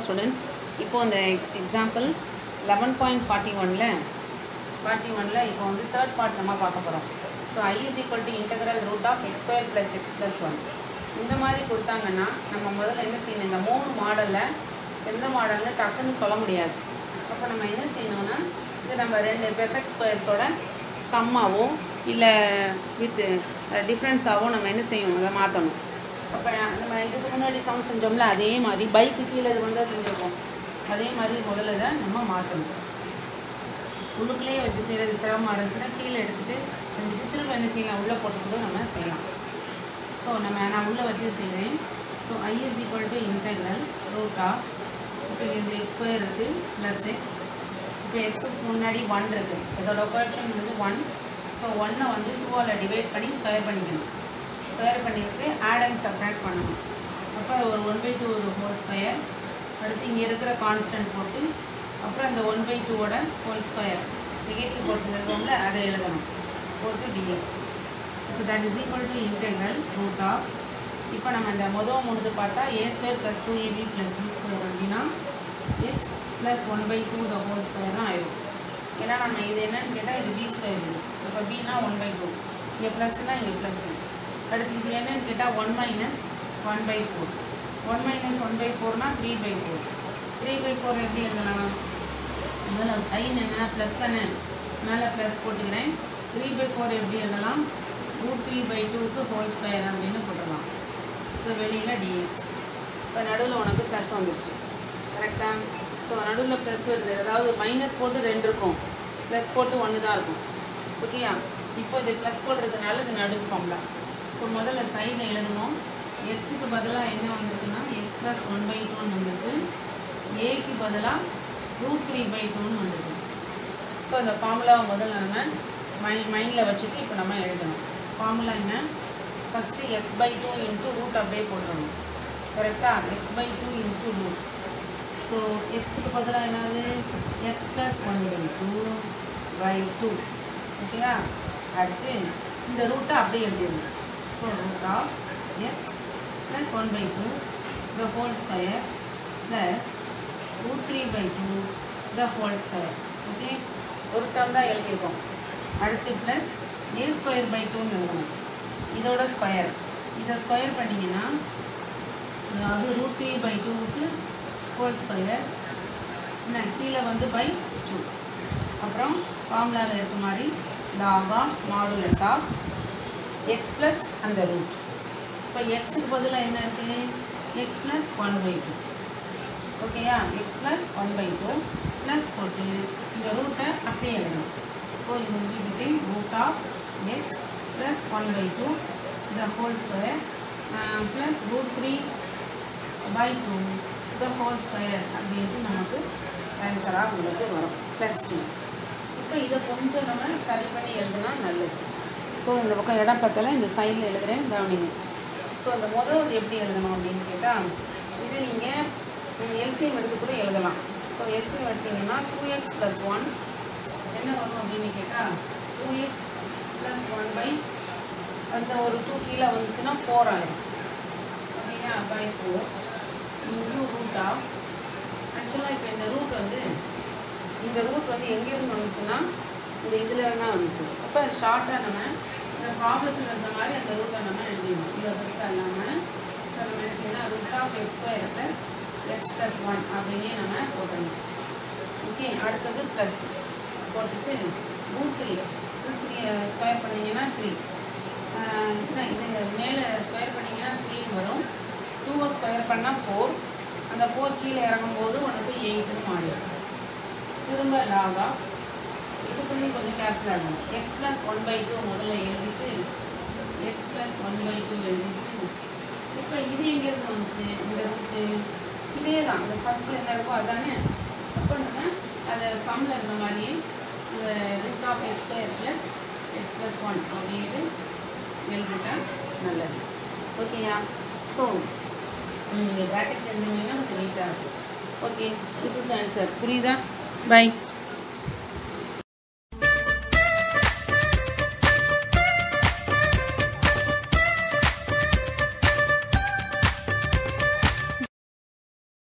students இப்போ இந்த example eleven point forty ஒனில் ஃபார்ட்டி ஒனில் இப்போ வந்து தேர்ட் பார்ட் நம்ம பார்க்க போகிறோம் so I is equal to integral root of x square plus x plus one இந்த மாதிரி கொடுத்தாங்கன்னா நம்ம முதல்ல என்ன செய்யணும் இந்த மூணு மாடலில் எந்த மாடல்னு டக்குன்னு சொல்ல முடியாது அப்போ நம்ம என்ன செய்யணும்னா இது நம்ம ரெண்டு பெர்ஃபெக்ட் ஸ்கொயர்ஸோட சம்மாவோ இல்லை வித் டிஃப்ரென்ஸாவோ நம்ம என்ன செய்யணும் அதை மாற்றணும் அப்போ நம்ம இதுக்கு முன்னாடி சம் செஞ்சோம்ல அதே மாதிரி பைக்கு கீழே இது வந்தால் செஞ்சுருக்கோம் அதே மாதிரி முதல்ல இதை நம்ம மாற்றணும் உள்ளுக்குள்ளேயே வச்சு செய்கிறது சிரமமாக இருந்துச்சுன்னா கீழே எடுத்துகிட்டு செஞ்சுட்டு திரும்ப என்ன செய்யலாம் உள்ளே போட்டு கூட நம்ம செய்யலாம் ஸோ நம்ம நான் உள்ளே வச்சு செய்கிறேன் so I is equal to integral root of இப்போ இது எக்ஸ் ஸ்கொயர் இருக்குது ப்ளஸ் எக்ஸ் இப்போ எக்ஸுக்கு முன்னாடி ஒன் இருக்குது இதோட கோஎஃபிஷியன்ட் வந்து ஒன் ஸோ ஒன்னை வந்து டூவால் டிவைட் பண்ணி ஸ்கொயர் பண்ணிக்கணும் ஸ்கொயர் பண்ணிவிட்டு ஆட் அண்ட் சப்ராக்ட் பண்ணணும் அப்போ ஒரு ஒன் பை டூ ஒரு ஹோல் ஸ்கொயர் அடுத்து இங்கே இருக்கிற கான்ஸ்டன்ட் போட்டு அப்புறம் இந்த ஒன் பை டூவோட ஹோல் ஸ்கொயர் நெகட்டிவ் போட்டு எழுதுவோம்ல அதை எழுதணும் போட்டு டிஎக்ஸ் இப்போ that is equal to integral root of இப்போ நம்ம இந்த மொதல் முடிது பார்த்தா a square plus two ab plus b square அப்படின்னா x plus one by two the whole square தான் ஆயிடும் ஏன்னா நம்ம இது என்னன்னு கேட்டால் இது பி ஸ்கொயர் இது இப்போ பின்னா ஒன் பை டூ இங்கே ப்ளஸ்னால் இங்கே ப்ளஸ் அடுத்து இது என்னன்னு கேட்டால் one minus one by four one minus one by ஃபோர்னா three by four three by four எப்படி எழுதலாம் முதல்ல சைன் என்ன ப்ளஸ் தானே மேலே ப்ளஸ் போட்டுக்கிறேன் த்ரீ பை ஃபோர் எப்படி எழுதலாம் ரூட் த்ரீ பை டூக்கு ஹோல் ஸ்கொயர் அப்படின்னு போட்டுடலாம் ஸோ வெளியில் டிஎக்ஸ் இப்போ நடுவில் உனக்கு ப்ளஸ் வந்துருச்சு கரெக்டாக ஸோ நடுவில் ப்ளஸ் வருது அதாவது மைனஸ் போட்டு ரெண்டு இருக்கும் ப்ளஸ் போட்டு ஒன்று தான் இருக்கும் ஓகேயா இப்போ இது ப்ளஸ் போடுறதுனால இது நடு ஃபார்ம் தான் ஸோ முதல்ல சைடில் எழுதணும் எக்ஸுக்கு பதிலாக என்ன வந்திருக்குன்னா எக்ஸ் ப்ளஸ் ஒன் பை டூன்னு வந்திருக்கு ஏக்கு பதிலாக ரூட் த்ரீ பை டூன்னு வந்திருக்கு ஸோ அந்த ஃபார்முலாவை முதல்ல நம்ம மை மைண்டில் வச்சுட்டு இப்போ நம்ம எழுதணும் ஃபார்முலா என்ன first x by two into root அப்படியே போட்டுடணும் கரெக்டாக x by two into root so எக்ஸுக்கு பதிலாக என்னது x plus one by two by two ஓகேயா அடுத்து இந்த ரூட்டை அப்படியே எழுதிடணும் so root of x plus one by two the whole square plus root three by two the whole square okay ஒரு டேர்ம் தான் எழுதியிருக்கோம் அடுத்து ப்ளஸ் ஏ ஸ்கொயர் பை டூன்னு எழுதணும் இதோட ஸ்கொயர் இதை ஸ்கொயர் பண்ணிங்கன்னா அதாவது ரூட் த்ரீ பை டூவுக்கு ஹோல் ஸ்கொயர் என்ன கீழே வந்து பை டூ அப்புறம் ஃபார்முலாவில் இருக்க மாதிரி log of modulus of x plus அந்த ரூட் இப்போ எக்ஸுக்கு பதிலாக என்ன இருக்குது x plus one by two ஓகேயா x plus one by two plus போட்டு இந்த ரூட்டை அப்படியே எழுதணும் ஸோ இது முடிக்கிட்டு root of x plus one by two the whole square plus root three by two the whole square அப்படின்ட்டு நமக்கு ஆன்சராக உங்களுக்கு வரும் ப்ளஸ் த்ரீ இப்போ இதை கொஞ்சம் நம்ம சரி பண்ணி எழுதுனா நல்லது ஸோ இந்த பக்கம் இடம் பத்தல இந்த சைடில் எழுதுகிறேன் கவனிங்க ஸோ அந்த முதல் இது எப்படி எழுதணும் அப்படின்னு கேட்டால் இது நீங்கள் நீங்கள் எல்சிஎம் எடுத்து கூட எழுதலாம் ஸோ எல்சிஎம் எடுத்தீங்கன்னா டூ எக்ஸ் ப்ளஸ் ஒன் என்ன வரும் அப்படின்னு கேட்டால் two x plus one by அந்த ஒரு டூ கீழே வந்துச்சுன்னா ஃபோர் ஆயிடும் ஓகேயா பை ஃபோர் இன்யூ ரூட் ஆஃப் ஆக்சுவலாக இப்போ இந்த ரூட் வந்து இந்த ரூட் வந்து எங்கேருந்து வந்துச்சுன்னா இந்த இதில் தான் வந்துச்சு அப்போ ஷார்ட்டாக நம்ம இந்த ப்ராப்ளத்தில் இருந்த மாதிரி அந்த ரூட்டை நம்ம எழுதிடணும் இவ்வளோ பெருசாக இல்லாமல் ஸோ நம்ம என்ன செய்யணும் root of x square plus x plus one அப்படின்னே நம்ம போட்டுடணும் ஓகே அடுத்தது ப்ளஸ் போட்டுட்டு root three root three square பண்ணிங்கன்னா த்ரீ இது மேலே ஸ்கொயர் பண்ணிங்கன்னா த்ரீன்னு வரும் டூவை ஸ்கொயர் பண்ணால் ஃபோர் அந்த ஃபோர் கீழே இறங்கும்போது உனக்கு எயிட்டுன்னு மாறிடும் திரும்ப லாக் ஆஃப் இது பண்ணி கொஞ்சம் கேர்ஃபுல்லாக இருக்கணும் x plus one by two முதல்ல எழுதிட்டு x plus one by two எழுதிட்டு இப்போ இது எங்கேருந்து வந்துச்சு இந்த ரூட்டு இதே தான் இந்த ஃபஸ்ட்டில் என்ன இருக்கோ அதானே அப்போ நம்ம அதை சம்மில் இருந்த மாதிரியே இந்த root of x square plus x plus one அப்படின்ட்டு எழுதிட்டா நல்லது ஓகேயா ஸோ நீங்கள் ப்ராக்கெட் எழுதினீங்கன்னா கொஞ்சம் நீட்டாக இருக்கும் okay this is the answer புரியுதா பை